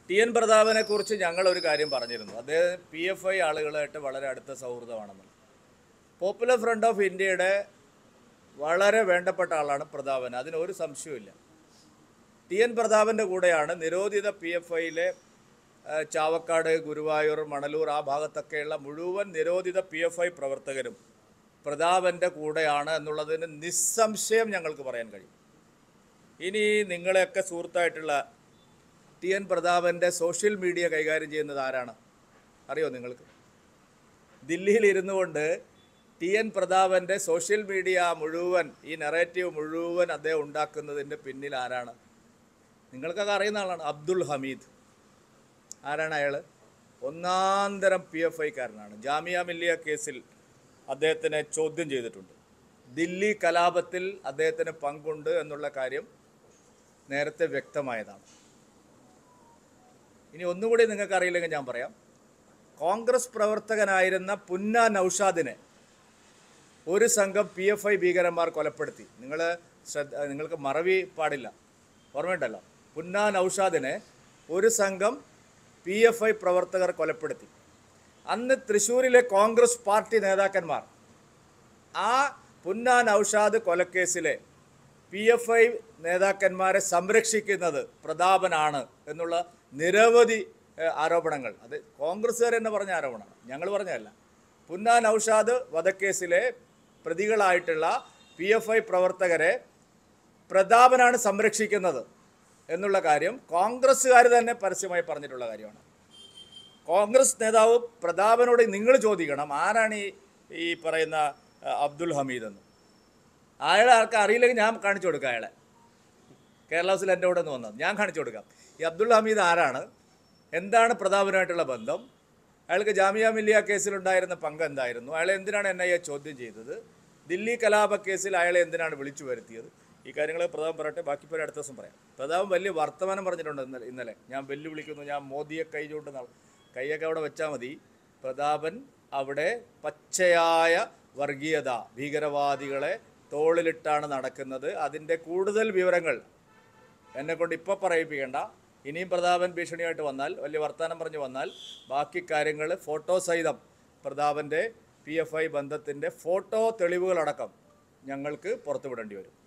T N പ്രതാപനെ കുറിച്ച് ഞങ്ങൾ ഒരു കാര്യം പറഞ്ഞിരുന്നു അദ്ദേഹം പി എഫ് ഐ ആളുകളായിട്ട് വളരെ അടുത്ത സൗഹൃദമാണെന്ന് പോപ്പുലർ ഫ്രണ്ട് ഓഫ് ഇന്ത്യയുടെ വളരെ വേണ്ടപ്പെട്ട ആളാണ് പ്രതാപൻ അതിനൊരു സംശയവുമില്ല ടി എൻ പ്രതാപൻ്റെ കൂടെയാണ് നിരോധിത പി എഫ് ഐയിലെ ചാവക്കാട് ഗുരുവായൂർ മണലൂർ ആ ഭാഗത്തൊക്കെയുള്ള മുഴുവൻ നിരോധിത പി എഫ് ഐ പ്രവർത്തകരും പ്രതാപൻ്റെ കൂടെയാണ് എന്നുള്ളതിന് നിസ്സംശയം ഞങ്ങൾക്ക് പറയാൻ കഴിയും ഇനി നിങ്ങളെയൊക്കെ സുഹൃത്തായിട്ടുള്ള ടി എൻ പ്രതാപൻ്റെ സോഷ്യൽ മീഡിയ കൈകാര്യം ചെയ്യുന്നത് ആരാണ് അറിയോ നിങ്ങൾക്ക് ദില്ലിയിൽ ഇരുന്നു കൊണ്ട് ടി എൻ പ്രതാപൻ്റെ സോഷ്യൽ മീഡിയ മുഴുവൻ ഈ നെറേറ്റീവ് മുഴുവൻ അദ്ദേഹം ഉണ്ടാക്കുന്നതിൻ്റെ പിന്നിൽ ആരാണ് നിങ്ങൾക്കൊക്കെ അറിയുന്ന ആളാണ് അബ്ദുൾ ഹമീദ് ആരാണ് അയാൾ ഒന്നാന്തരം പി എഫ് ഐക്കാരനാണ് ജാമിയ മില്ലിയ കേസിൽ അദ്ദേഹത്തിനെ ചോദ്യം ചെയ്തിട്ടുണ്ട് ദില്ലി കലാപത്തിൽ അദ്ദേഹത്തിന് പങ്കുണ്ട് എന്നുള്ള കാര്യം നേരത്തെ വ്യക്തമായതാണ് ഇനി ഒന്നുകൂടി നിങ്ങൾക്ക് അറിയില്ലെങ്കിൽ ഞാൻ പറയാം കോൺഗ്രസ് പ്രവർത്തകനായിരുന്ന പുന്ന നൌഷാദിനെ ഒരു സംഘം പി എഫ് ഐ ഭീകരന്മാർ കൊലപ്പെടുത്തി നിങ്ങൾ ശ്രദ്ധ നിങ്ങൾക്ക് മറവി പാടില്ല ഓർമ്മയുണ്ടല്ലോ പുന്ന നൌഷാദിനെ ഒരു സംഘം പി എഫ് ഐ പ്രവർത്തകർ കൊലപ്പെടുത്തി അന്ന് തൃശ്ശൂരിലെ കോൺഗ്രസ് പാർട്ടി നേതാക്കന്മാർ ആ പുന്ന നൌഷാദ് കൊലക്കേസിലെ പി എഫ് ഐ നേതാക്കന്മാരെ സംരക്ഷിക്കുന്നത് പ്രതാപനാണ് എന്നുള്ള നിരവധി ഏഹ്, ആരോപണങ്ങൾ അത് കോൺഗ്രസ്സുകാർ തന്നെ പറഞ്ഞ ആരോപണമാണ് ഞങ്ങൾ പറഞ്ഞതല്ല പുന്ന നൌഷാദ് വധക്കേസിലെ പ്രതികളായിട്ടുള്ള പി എഫ് ഐ പ്രവർത്തകരെ പ്രതാപനാണ് സംരക്ഷിക്കുന്നത് എന്നുള്ള കാര്യം കോൺഗ്രസ്സുകാർ തന്നെ പരസ്യമായി പറഞ്ഞിട്ടുള്ള കാര്യമാണ് കോൺഗ്രസ് നേതാവ് പ്രതാപനോട് നിങ്ങൾ ചോദിക്കണം ആരാണ് ഈ ഈ പറയുന്ന അഹ്, അബ്ദുൽ ഹമീദ് എന്ന് അയാളെ ആർക്ക് അറിയില്ലെങ്കിൽ ഞാൻ കാണിച്ചു കൊടുക്കാം അയാളെ കേരള ഹൗസിൽ എൻ്റെ കൂടെ ഒന്ന് വന്നത് ഞാൻ കാണിച്ചു കൊടുക്കാം ഈ അബ്ദുൽ ഹമീദ് ആരാണ് എന്താണ് പ്രതാപനുമായിട്ടുള്ള ബന്ധം അയാൾക്ക് ജാമിയ മില്ലിയ കേസിലുണ്ടായിരുന്ന പങ്ക് എന്തായിരുന്നു അയാളെ എന്തിനാണ് എൻ ഐ എ ചോദ്യം ചെയ്തത് ദില്ലി കലാപ കേസിൽ അയാളെ എന്തിനാണ് വിളിച്ചു വരുത്തിയത് ഈ കാര്യങ്ങൾ പ്രതാപം പറയട്ടെ ബാക്കി പേര് അടുത്ത ദിവസം പറയാം പ്രതാപം വലിയ വർത്തമാനം പറഞ്ഞിട്ടുണ്ട് ഇന്നലെ ഇന്നലെ ഞാൻ വെല്ലുവിളിക്കുന്നു ഞാൻ മോദിയെ കൈ ചൂണ്ടുന്ന ആൾ കൈയൊക്കെ അവിടെ വെച്ചാൽ മതി പ്രതാപൻ അവിടെ പച്ചയായ വർഗീയത ഭീകരവാദികളെ തോളിലിട്ടാണ് നടക്കുന്നത് അതിൻ്റെ കൂടുതൽ വിവരങ്ങൾ എന്നെ കൊണ്ട് ഇപ്പോൾ പറയിപ്പിക്കേണ്ട ഇനിയും പ്രതാപൻ ഭീഷണിയായിട്ട് വന്നാൽ വലിയ വർത്തമാനം പറഞ്ഞു വന്നാൽ ബാക്കി കാര്യങ്ങൾ ഫോട്ടോ സഹിതം പ്രതാപൻ്റെ പി എഫ് ഐ ബന്ധത്തിൻ്റെ ഫോട്ടോ തെളിവുകളടക്കം ഞങ്ങൾക്ക് പുറത്തുവിടേണ്ടി വരും